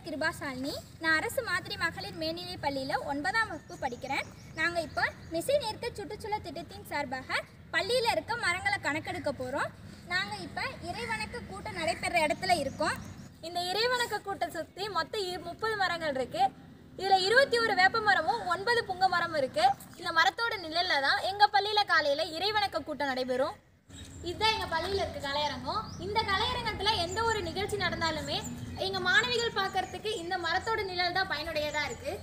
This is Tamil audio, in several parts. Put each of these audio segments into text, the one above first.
பேர் கிருபாசாலினி நான் அரசு மாதிரி மகளிர் மேல்நிலைப் பள்ளியில் ஒன்பதாம் வகுப்பு படிக்கிறேன் நாங்கள் இப்போ மிசை நேர்க்க சுற்றுச்சூழல் திட்டத்தின் சார்பாக பள்ளியில் இருக்க மரங்களை கணக்கெடுக்க போகிறோம் நாங்கள் இப்போ இறைவணக்க கூட்டம் நடைபெற இடத்துல இருக்கோம் இந்த இறைவணக்க கூட்டம் சுற்றி மொத்தம் இ- முப்பது மரங்கள் இருக்கு இதுல இருபத்தி ஒரு வேப்ப மரமும் ஒன்பது புங்க மரமும் இருக்கு இந்த மரத்தோட நிழல்ல தான் எங்க பள்ளியில காலையில இறைவணக்க கூட்டம் நடைபெறும் இதுதான் எங்க பள்ளியில இருக்க கலையரங்கம் இந்த கலையரங்கத்துல எந்த ஒரு நிகழ்ச்சி நடந்தாலுமே எங்க மாணவிகள் பார்க்கறதுக்கு இந்த மரத்தோட நிழல் தான் பயனுடையதா இருக்கு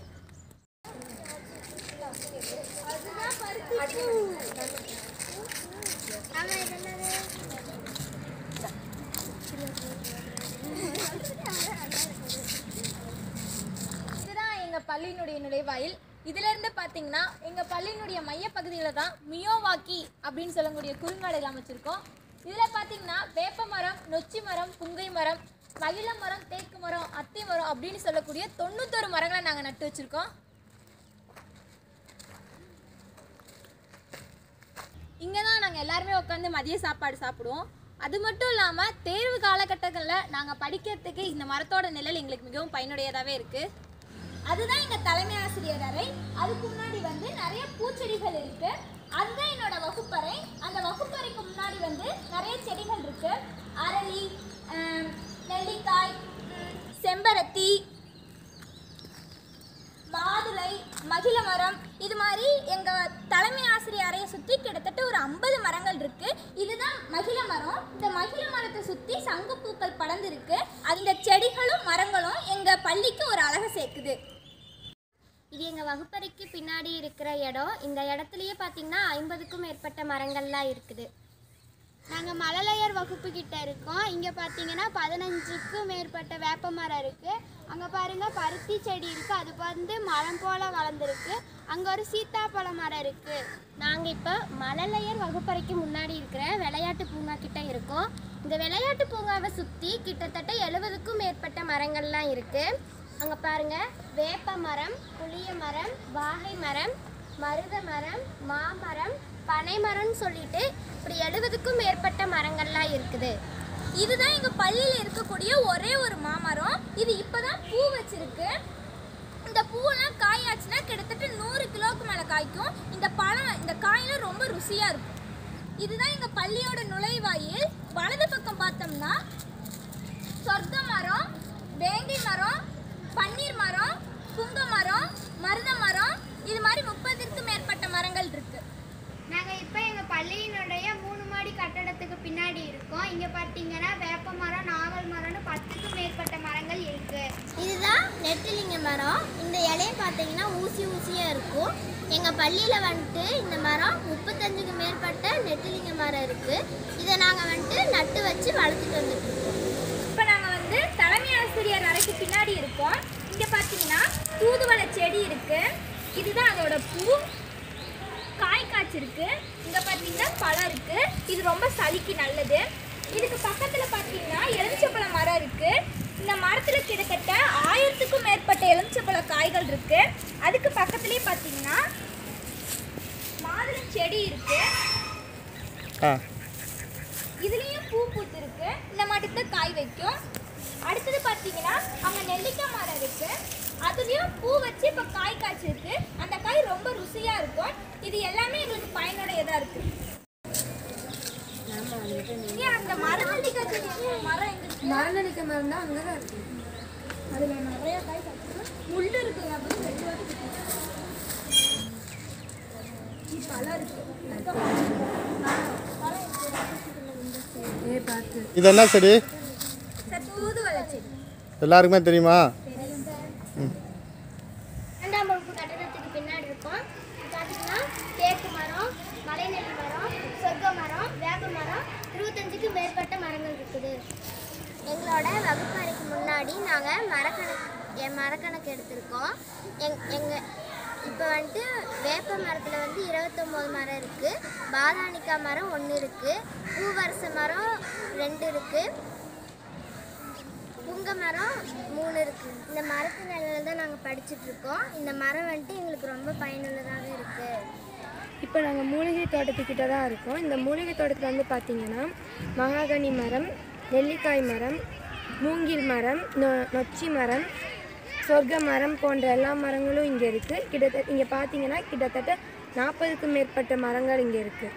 இதுதான் எங்க பள்ளியினுடைய நுழைவாயில் இதுல இருந்து பாத்தீங்கன்னா எங்க பள்ளியினுடைய மையப்பகுதியில தான் மியோவாக்கி அப்படின்னு சொல்லக்கூடிய குறுங்காடுகள் அமைச்சிருக்கோம் இதுல பாத்தீங்கன்னா வேப்ப மரம் நொச்சி மரம் புங்கை மரம் மகிழ மரம் தேக்கு மரம் அத்தி மரம் அப்படின்னு சொல்லக்கூடிய தொண்ணூத்தொரு மரங்களை நாங்க நட்டு வச்சிருக்கோம் இங்கே தான் நாங்கள் எல்லாருமே உட்காந்து மதிய சாப்பாடு சாப்பிடுவோம் அது மட்டும் இல்லாமல் தேர்வு காலகட்டங்களில் நாங்கள் படிக்கிறதுக்கு இந்த மரத்தோட நிழல் எங்களுக்கு மிகவும் பயனுடையதாகவே இருக்குது அதுதான் எங்கள் தலைமை ஆசிரியர் அறை அதுக்கு முன்னாடி வந்து நிறைய பூச்செடிகள் இருக்கு அதுதான் என்னோட வகுப்பறை அந்த வகுப்பறைக்கு முன்னாடி வந்து நிறைய செடிகள் இருக்கு அரளி ஆம், நெல்லிக்காய் ம், செம்பருத்தி மாதுளை மகிழ மரம் இது மாதிரி எங்கள் தலைமை ஆசிரியர் அறையை சுற்றி கிட்டத்தட்ட ஒரு ஐம்பது மரங்கள் இருக்கு இதுதான் மகிழ மரம் இந்த மகிழ மரத்தை சுற்றி சங்குப்பூக்கள் படர்ந்துருக்கு அந்த செடிகளும் மரங்களும் எங்கள் பள்ளிக்கு ஒரு அழகை சேர்க்குது இது எங்கள் வகுப்பறைக்கு பின்னாடி இருக்கிற இடம் இந்த இடத்துலையே பார்த்தீங்கன்னா ஐம்பதுக்கும் மேற்பட்ட மரங்கள்லாம் இருக்குது நாங்கள் மழலையர் வகுப்பு கிட்ட இருக்கோம் இங்கே பார்த்தீங்கன்னா பதினஞ்சுக்கும் மேற்பட்ட வேப்ப மரம் இருக்குது அங்கே பாருங்கள் பருத்தி செடி இருக்குது அது வந்து மரம் போல் வளர்ந்துருக்கு அங்கே ஒரு சீத்தாப்பழ மரம் இருக்குது நாங்கள் இப்போ மழலையர் வகுப்பறைக்கு முன்னாடி இருக்கிற விளையாட்டு பூங்கா கிட்ட இருக்கோம் இந்த விளையாட்டு பூங்காவை சுற்றி கிட்டத்தட்ட எழுபதுக்கும் மேற்பட்ட மரங்கள்லாம் இருக்குது அங்கே பாருங்க வேப்ப மரம் புளிய மரம் வாகை மரம் மருத மரம் மாமரம் பனை மரம்னு சொல்லிட்டு இப்படி எழுபதுக்கும் மேற்பட்ட மரங்கள்லாம் இருக்குது இதுதான் எங்கள் பள்ளியில் இருக்கக்கூடிய ஒரே ஒரு மாமரம் இது இப்போதான் பூ வச்சிருக்கு இந்த பூவெல்லாம் காயாச்சுன்னா கிட்டத்தட்ட நூறு கிலோவுக்கு மேலே காய்க்கும் இந்த பழம் இந்த காயெல்லாம் ரொம்ப ருசியாக இருக்கும் இதுதான் எங்கள் பள்ளியோட நுழைவாயில் வலது பக்கம் பார்த்தோம்னா சொர்க்க மரம் வேங்கை மரம் பன்னீர் மரம் புங்க மரம் மருத மரம் இது மாதிரி முப்பதிற்கும் மேற்பட்ட மரங்கள் இருக்கு நாங்கள் இப்போ எங்கள் பள்ளியினுடைய மூணு மாடி கட்டடத்துக்கு பின்னாடி இருக்கோம் இங்கே பார்த்தீங்கன்னா வேப்ப மரம் நாவல் மரம்னு பத்துக்கும் மேற்பட்ட மரங்கள் இருக்கு இதுதான் நெட்டிலிங்க மரம் இந்த இலையை பார்த்தீங்கன்னா ஊசி ஊசியாக இருக்கும் எங்கள் பள்ளியில் வந்துட்டு இந்த மரம் முப்பத்தஞ்சுக்கு மேற்பட்ட நெட்டிலிங்க மரம் இருக்குது இதை நாங்கள் வந்துட்டு நட்டு வச்சு வளர்த்துட்டு வந்துட்டு இருக்கோம் இப்போ நாங்கள் வந்து தலைமை ஆசிரியர் அறைக்கு பின்னாடி இருக்கோம் இங்கே பார்த்தீங்கன்னா தூதுவளை செடி இருக்கு இதுதான் அதோட பூ காய் காய்ச்சிருக்கு இங்கே பார்த்தீங்கன்னா பழம் இருக்கு இது ரொம்ப சளிக்கு நல்லது இதுக்கு பக்கத்தில் பார்த்தீங்கன்னா எலுமிச்சப்பழ மரம் இருக்கு இந்த மரத்தில் கிட்டத்தட்ட ஆயிரத்துக்கும் மேற்பட்ட எலுமிச்சப்பழ காய்கள் இருக்கு அதுக்கு பக்கத்துலேயே பார்த்தீங்கன்னா மாதுளை செடி இருக்கு ஆ இதுலேயும் பூ பூத்திருக்கு இந்த மாதிரி தான் காய் வைக்கும் அடுத்தது பார்த்தீங்கன்னா அங்கே நெல்லிக்காய் மரம் இருக்கு அதுலேயும் பூ வச்சு இப்போ காய் காய்ச்சிருக்கு அந்த காய் ரொம்ப ருசியாக இருக்கும் இது எல்லாமே எங்களுக்கு பயனுடையதாக இருக்கு ஏன் அந்த மரநெல்லிக்காய் செடி மரம் எங்க இருக்கு மரநெல்லிக்காய் மரம் தான் அங்கே தான் இருக்கு அதில் நிறைய காய் காய்ச்சிருக்கு முள் இருக்குங்க அப்படி வெட்டி வெட்டி இது பழம் இருக்கு பழம் இருக்கு. ஏ பார்த்து இது என்ன செடி சார் தூதுவளை செடி எல்லாருக்குமே தெரியுமா ரெண்டாம் வகுப்பு கட்டடத்துக்கு பின்னாடி இருக்கோம் பார்த்தீங்கன்னா தேக்கு மரம் மலைநெல்லி மரம் சொர்க்க மரம் வேப்ப மரம் இருபத்தஞ்சுக்கும் மேற்பட்ட மரங்கள் இருக்குது எங்களோட வகுப்பறைக்கு முன்னாடி நாங்கள் மரக்கணக்கு என் மரக்கணக்கு எடுத்திருக்கோம் எங் எங்கள் இப்போ வந்துட்டு வேப்ப மரத்தில் வந்து இருபத்தொம்போது மரம் இருக்குது பாதானிக்காய் மரம் ஒன்று இருக்குது பூவரச மரம் ரெண்டு இருக்குது புங்க மரம் மூணு இருக்குது இந்த மரத்து நிலையில தான் நாங்கள் படிச்சுட்டு இருக்கோம் இந்த மரம் வந்துட்டு எங்களுக்கு ரொம்ப பயனுள்ளதாக இருக்குது இப்போ நாங்கள் மூலிகை தோட்டத்துக்கிட்ட தான் இருக்கோம் இந்த மூலிகை தோட்டத்தில் வந்து பார்த்தீங்கன்னா மகாகனி மரம் நெல்லிக்காய் மரம் மூங்கில் மரம் நொ- நொச்சி மரம் சொர்க்க மரம் போன்ற எல்லா மரங்களும் இங்கே இருக்குது கிட்டத்தட்ட இங்கே பார்த்தீங்கன்னா கிட்டத்தட்ட நாற்பதுக்கும் மேற்பட்ட மரங்கள் இங்கே இருக்குது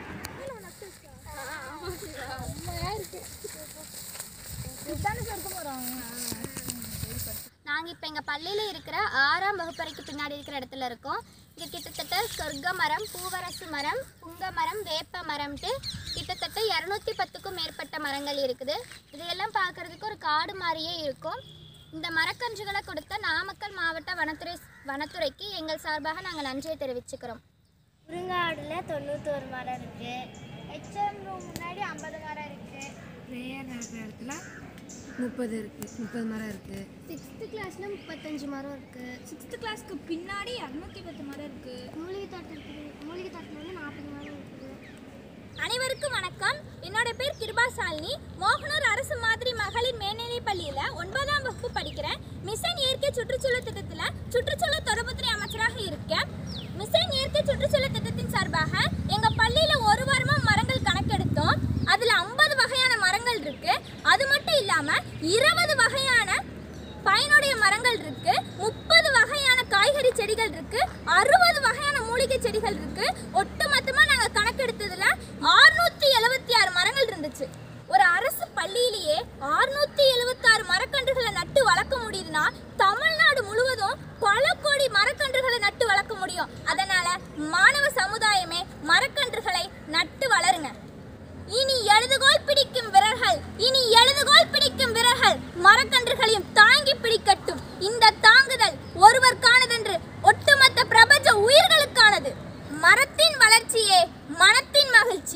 நாங்கள் இப்போ எங்கள் பள்ளியில் இருக்கிற ஆறாம் வகுப்பறைக்கு பின்னாடி இருக்கிற இடத்துல இருக்கோம் இங்கே கிட்டத்தட்ட சொர்க்க மரம் பூவரசு மரம் புங்க மரம் வேப்ப மரம்ட்டு கிட்டத்தட்ட இரநூத்தி பத்துக்கும் மேற்பட்ட மரங்கள் இருக்குது இதையெல்லாம் பார்க்கறதுக்கு ஒரு காடு மாதிரியே இருக்கும் இந்த மரக்கன்றுகளை கொடுத்த நாமக்கல் மாவட்ட வனத்துறை வனத்துறைக்கு எங்கள் சார்பாக நாங்கள் நன்றியை தெரிவிச்சுக்கிறோம் முருங்காடில் தொண்ணூத்தோரு மரம் இருக்குது ஹெச்எம் ரூம் முன்னாடி ஐம்பது மரம் இருக்குது ப்ரேயர் நடக்கிற இடத்துல முப்பது இருக்குது முப்பது மரம் இருக்குது சிக்ஸ்த்து கிளாஸில் முப்பத்தஞ்சு மரம் இருக்குது சிக்ஸ்த் கிளாஸ்க்கு பின்னாடி இரநூத்தி பத்து மரம் இருக்கு மூலிகை தோட்டம் இருக்குது மூலிகை தோட்டத்தில் வந்து நாற்பது மரம் இருக்குது அனைவருக்கும் வணக்கம் என்னோட பேர் கிருபா சாலினி மோகனூர் அரசு மாதிரி மகளிர் மேல்நிலைப் பள்ளியில ஒன்பதாம் வகுப்பு படிக்கிறேன் மிஷன் இயற்கை சுற்றுச்சூழல் திட்டத்துல சுற்றுச்சூழல் தொடர்புத்துறை அமைச்சராக இருக்கேன் மிஷன் இயற்கை சுற்றுச்சூழல் திட்டத்தின் சார்பாக எங்க பள்ளியில ஒரு வாரமா மரங்கள் கணக்கெடுத்தோம் அதுல ஐம்பது வகையான மரங்கள் இருக்கு அது மட்டும் இல்லாம இருபது வகையான பயனுடைய மரங்கள் இருக்கு முப்பது வகையான காய்கறி செடிகள் இருக்கு அறுபது வகையான மூலிகை செடிகள் இருக்கு ஒட்டுமொத்தமா நாங்க கணக்கெடுத்ததுல ஆறுநூத்தி எழுபத்தி ஆறு மரங்கள் இருந்துச்சு ஒரு அரசு பள்ளியிலேயே ஆறுநூத்தி எழுபத்தி ஆறு மரக்கன்றுகளை நட்டு வளர்க்க முடியுதுன்னா தமிழ்நாடு முழுவதும் பல கோடி மரக்கன்றுகளை நட்டு வளர்க்க முடியும் அதனால மாணவ சமுதாயமே மரக்கன்றுகளை நட்டு வளருங்க இனி எழுதுகோல் பிடிக்கும் விரல்கள் இனி எழுதுகோல் பிடிக்கும் விரல்கள் மரக்கன்றுகளையும் தாங்கி பிடிக்கட்டும் இந்த தாங்குதல் ஒருவருக்கானதென்று ஒட்டுமொத்த பிரபஞ்ச உயிர்களுக்கானது மரத்தின் வளர்ச்சியே மனத்தின் மகிழ்ச்சி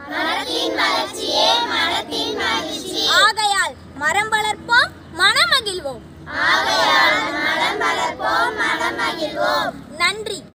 ஆகையால் மரம் வளர்ப்போம் மனமகிழ்வோம் நன்றி